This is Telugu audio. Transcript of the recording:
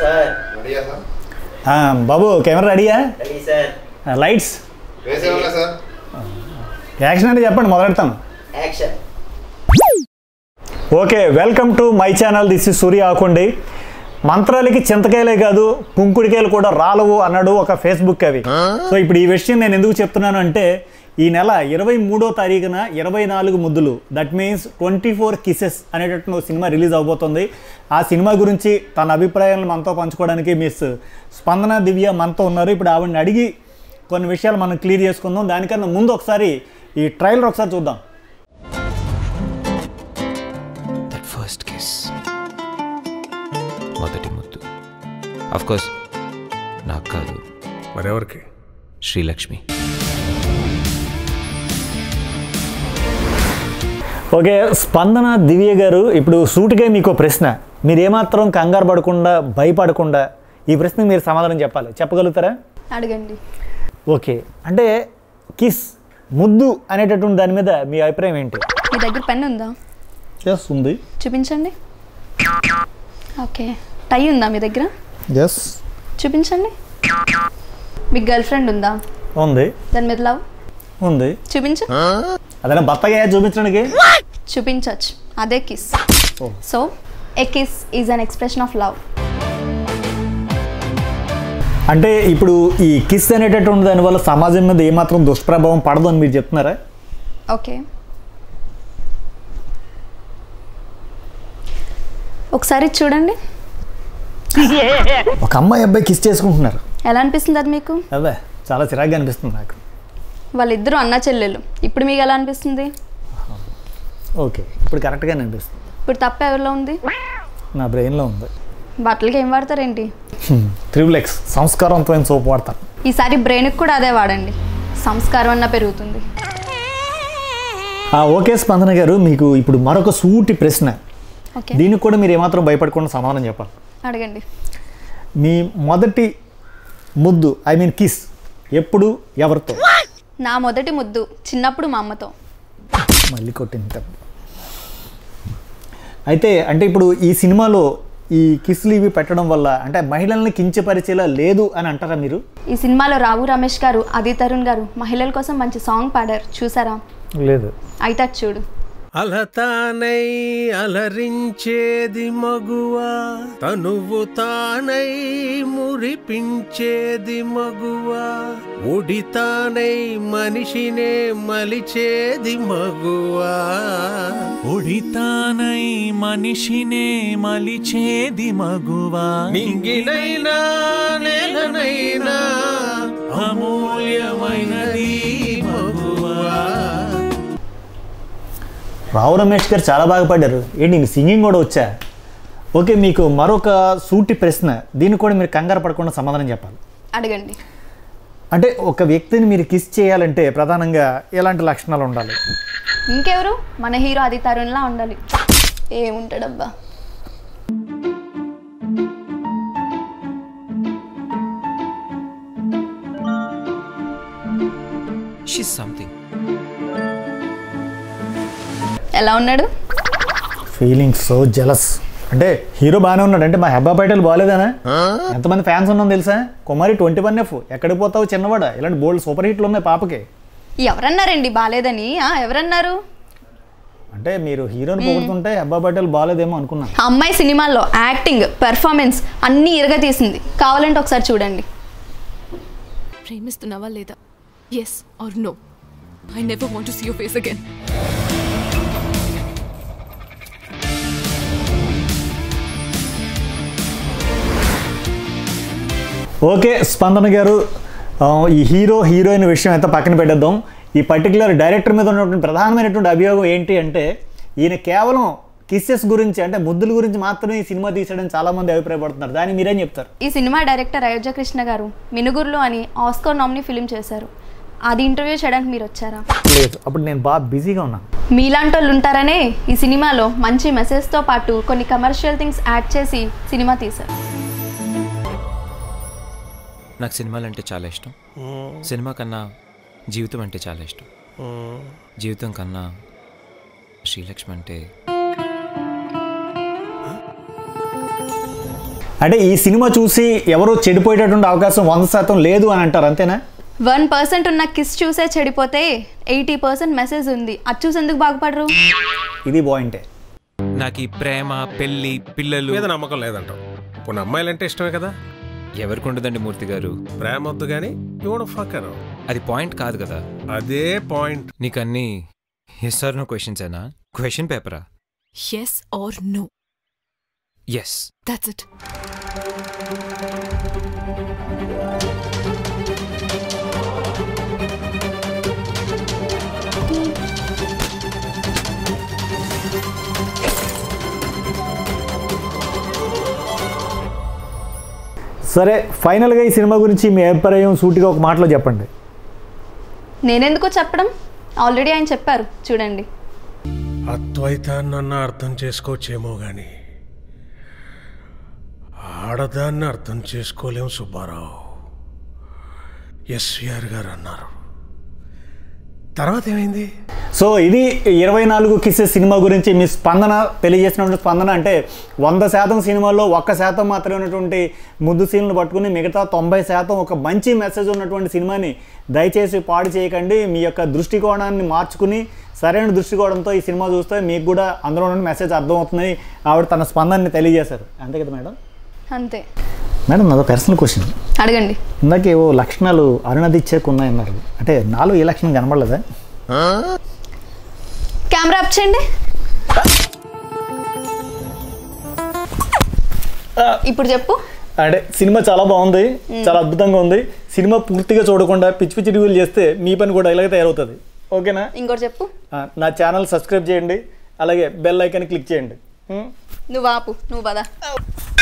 సార్ రెడీయా సార్ ఆ, బాబు కెమెరా రెడీయా రెడీ సార్ ఆ, లైట్స్ వేసేవాళ్ళ సార్ యాక్షన్ అంటే చెప్పండి మొదలెడతాను action okay welcome to my channel this is Surya ఆకుండి మంత్రాలకి చింతకాయలే కాదు కుంకుడికాయలు కూడా రాలవు అన్నాడు ఒక ఫేస్బుక్ అవి సో ఇప్పుడు ఈ విషయం నేను ఎందుకు చెప్తున్నాను అంటే ఈ నెల ఇరవై మూడో తారీఖున ఇరవై నాలుగు ముద్దులు that means twenty four kisses అనేటట్టు ఒక సినిమా రిలీజ్ అవబోతుంది ఆ సినిమా గురించి తన అభిప్రాయాలను మనతో పంచుకోవడానికి మిస్ స్పందన దివ్య మనతో ఉన్నారు ఇప్పుడు ఆవిడని అడిగి కొన్ని విషయాలు మనం క్లియర్ చేసుకుందాం దానికన్నా ముందు ఒకసారి ఈ ట్రైలర్ ఒకసారి చూద్దాం దట్ ఫస్ట్ కిస్ మొదటి ముద్దు అఫ్ కోర్స్ నాకు కాదు మరెవరికి శ్రీలక్ష్మి ఓకే స్పందన దివ్య గారు ఇప్పుడు సూటిగా మీకు ప్రశ్న మీరు ఏమాత్రం కంగారు పడకుండా భయపడకుండా ఈ ప్రశ్నకు మీరు సమాధానం చెప్పాలి చెప్పగలుగుతారా అడగండి ఓకే అంటే కిస్ ముద్దు అనేటటువంటి దాని మీద మీ అభిప్రాయం ఏంటి మీ దగ్గర పెన్ ఉందా ఎస్ ఉంది చూపించండి ఓకే టై ఉందా మీ దగ్గర ఎస్ చూపించండి మీకు గర్ల్ ఫ్రెండ్ ఉందా ఉంది దాని మీద లవ్ ఉంది చూపించు అదైనా బత్తగా చూపించడానికి చూపించవచ్చు అదే kiss so a kiss is an expression of love అంటే ఇప్పుడు ఈ కిస్ అనేటటువంటి దానివల్ల సమాజం మీద ఏమాత్రం దుష్ప్రభావం పడదు అని మీరు చెప్తున్నారా ఓకే ఒకసారి చూడండి ఒక అమ్మాయి అబ్బాయి కిస్ చేసుకుంటున్నారు ఎలా అనిపిస్తుంది అది మీకు అదే చాలా చిరాగ్గా అనిపిస్తుంది నాకు వాళ్ళిద్దరూ అన్న చెల్లెలు ఇప్పుడు మీకు ఎలా అనిపిస్తుంది ఓకే ఇప్పుడు కరెక్ట్గానే అనిపిస్తుంది ఇప్పుడు తప్ప ఎవరిలో ఉంది నా బ్రెయిన్లో ఉంది బట్టలకి ఏం వాడతారేంటి త్రిబుల్ ఎక్స్ సంస్కారవంతమైన సోప్ వాడతాను ఈసారి బ్రెయిన్కి కూడా అదే వాడండి సంస్కారం అన్న పెరుగుతుంది ఆ, ఓకే స్పందన గారు మీకు ఇప్పుడు మరొక సూటి ప్రశ్న ఓకే దీనికి కూడా మీరు ఏమాత్రం భయపడకుండా సమాధానం చెప్పాలి అడగండి మీ మొదటి ముద్దు ఐ మీన్ కిస్ ఎప్పుడు ఎవరితో నా మొదటి ముద్దు చిన్నప్పుడు మా అమ్మతో మళ్ళీ కొట్టింది దెబ్బ. అయితే అంటే ఇప్పుడు ఈ సినిమాలో ఈ కిస్లు ఇవి పెట్టడం వల్ల అంటే మహిళల్ని కించపరిచేలా లేదు అని అంటారా మీరు ఈ సినిమాలో రావు రమేష్ గారు ఆది తరుణ్ గారు మహిళల కోసం మంచి సాంగ్ పాడారు చూసారా లేదు అయితే చూడు అలతానై అలరించేది మగువ తనువు తానై మురిపించేది మగువ ఉడితానై మనిషినే మలిచేది మగువ ఉడితానై మనిషినే మలిచేది మగువా నింగినైనా నేలనైనా అమూల్యమైనది మగువా రావు రమేష్ గారు చాలా బాగా పాడారు ఏంటి నీకు సింగింగ్ కూడా వచ్చా ఓకే మీకు మరొక సూటి ప్రశ్న దీన్ని కూడా మీరు కంగారు పడకుండా సమాధానం చెప్పాలి అడగండి అంటే ఒక వ్యక్తిని మీరు కిస్ చేయాలంటే ప్రధానంగా ఎలాంటి లక్షణాలు ఉండాలి ఇంకెవరు మన హీరో ఆది తరుణ్లా ఉండాలి ఏముంటాడబ్బా షీస్ సంథింగ్ ఎలా ఉన్నాడు ఫీలింగ్ సో జలస్ అంటే హీరో బాగానే ఉన్నాడు అంటే మా హెబ్బా పైటలు బాగాలేదానా ఎంతమంది ఫ్యాన్స్ ఉన్నాం తెలుసా కుమారి ట్వంటీ వన్ ఎఫ్ ఎక్కడికి పోతావు చిన్నవాడ ఇలాంటి బోల్డ్ సూపర్ హిట్లు ఉన్నాయి పాపకి ఎవరన్నారండి బాలేదని ఆ, ఎవరన్నారు అంటే మీరు హీరోని పొగుడుతుంటే హెబ్బా పైటలు బాగాలేదేమో అనుకున్నాను ఆ అమ్మాయి సినిమాల్లో యాక్టింగ్ పెర్ఫార్మెన్స్ అన్నీ ఇరగ తీసింది కావాలంటే ఒకసారి చూడండి ప్రేమిస్తున్నావా లేదా yes or no I never want to see your face again okay Spandana garu ఆ, ఈ హీరో హీరోయిన్ విషయం అయితే పక్కన పెట్టేద్దాం ఈ పర్టికులర్ డైరెక్టర్ మీద ఉన్నటువంటి ప్రధానమైనటువంటి అభియోగం ఏంటి అంటే ఈయన కేవలం కిస్సెస్ గురించి అంటే ముద్దుల గురించి మాత్రమే ఈ సినిమా తీసాడని చాలామంది అభిప్రాయపడుతున్నారు దాన్ని మీరేం చెప్తారు ఈ సినిమా డైరెక్టర్ అయోధ్య కృష్ణ గారు మినుగుర్లు అని ఆస్కర్ నామినీ ఫిలిం చేశారు అది ఇంటర్వ్యూ చేయడానికి మీరు వచ్చారా లేదు అప్పుడు నేను బాగా బిజీగా ఉన్నాను మీలాంటి వాళ్ళు ఉంటారనే ఈ సినిమాలో మంచి మెసేజ్తో పాటు కొన్ని కమర్షియల్ థింగ్స్ యాడ్ చేసి సినిమా తీశారు నాకు సినిమాలు అంటే చాలా ఇష్టం సినిమా కన్నా జీవితం అంటే చాలా ఇష్టం జీవితం కన్నా శ్రీలక్ష్మి అంటే అంటే ఈ సినిమా చూసి ఎవరు చెడిపోయేటటువంటి అవకాశం వంద శాతం లేదు అని అంటారు అంతేనా వన్ పర్సెంట్ ఉన్న కిస్ చూసే చెడిపోతే ఎయిటీ పర్సెంట్ మెసేజ్ ఉంది అది చూసి ఎందుకు బాగుపడరు ఇది పాయింటే నాకు ఈ ప్రేమ పెళ్ళి పిల్లలు మీద నమ్మకం లేదంటావు ఇప్పుడు అమ్మాయిలంటే ఇష్టమే కదా ఎవరికి ఉండదండి మూర్తి గారు ప్రేమ వద్దు కానీ ఇవ్వడం ఫక్కరు అది పాయింట్ కాదు కదా అదే పాయింట్ నీకు అన్ని ఎస్ ఆర్ నో క్వశ్చన్స్ అయినా క్వశ్చన్ పేపరా Yes or no. Yes That's it. సరే ఫైనల్గా ఈ సినిమా గురించి మీ అభిప్రాయం సూటిగా ఒక మాటలో చెప్పండి నేనెందుకు చెప్పడం ఆల్రెడీ ఆయన చెప్పారు చూడండి అద్వైతాన్నన్న అర్థం చేసుకోవచ్చేమో గాని ఆడదాన్ని అర్థం చేసుకోలేం సుబ్బారావు ఎస్విఆర్ గారు అన్నారు తర్వాత ఏమైంది సో ఇది ఇరవై నాలుగు కిసెస్ సినిమా గురించి మీ స్పందన తెలియజేసినటువంటి స్పందన అంటే వంద శాతం సినిమాలో ఒక్క శాతం మాత్రమే ఉన్నటువంటి ముద్దు సీన్లు పట్టుకుని మిగతా తొంభై శాతం ఒక మంచి మెసేజ్ ఉన్నటువంటి సినిమాని దయచేసి పాడు చేయకండి మీ యొక్క దృష్టికోణాన్ని మార్చుకుని సరైన దృష్టికోణంతో ఈ సినిమా చూస్తే మీకు కూడా అందులో ఉన్న మెసేజ్ అర్థమవుతుందని ఆవిడ తన స్పందనని తెలియజేశారు అంతే కదా మేడం అంతే మేడం నాదో పర్సనల్ క్వశ్చన్ అడగండి ఇందాక ఏవో లక్షణాలు అరుణదిచ్చేకు ఉన్నాయన్నారు అంటే నాలో ఏ లక్షణం కనబడలేదా కెమెరా అప్ చేయండి ఇప్పుడు చెప్పు అంటే సినిమా చాలా బాగుంది చాలా అద్భుతంగా ఉంది సినిమా పూర్తిగా చూడకుండా పిచ్చి పిచ్చి రివ్యూలు చేస్తే మీ పని కూడా ఇలాగే తయారవుతుంది ఓకేనా ఇంకోటి చెప్పు ఆ, నా ఛానల్ సబ్స్క్రైబ్ చేయండి అలాగే బెల్ ఐకాన్ క్లిక్ చేయండి ఉం? నువ్వు ఆపు నువ్వు పదా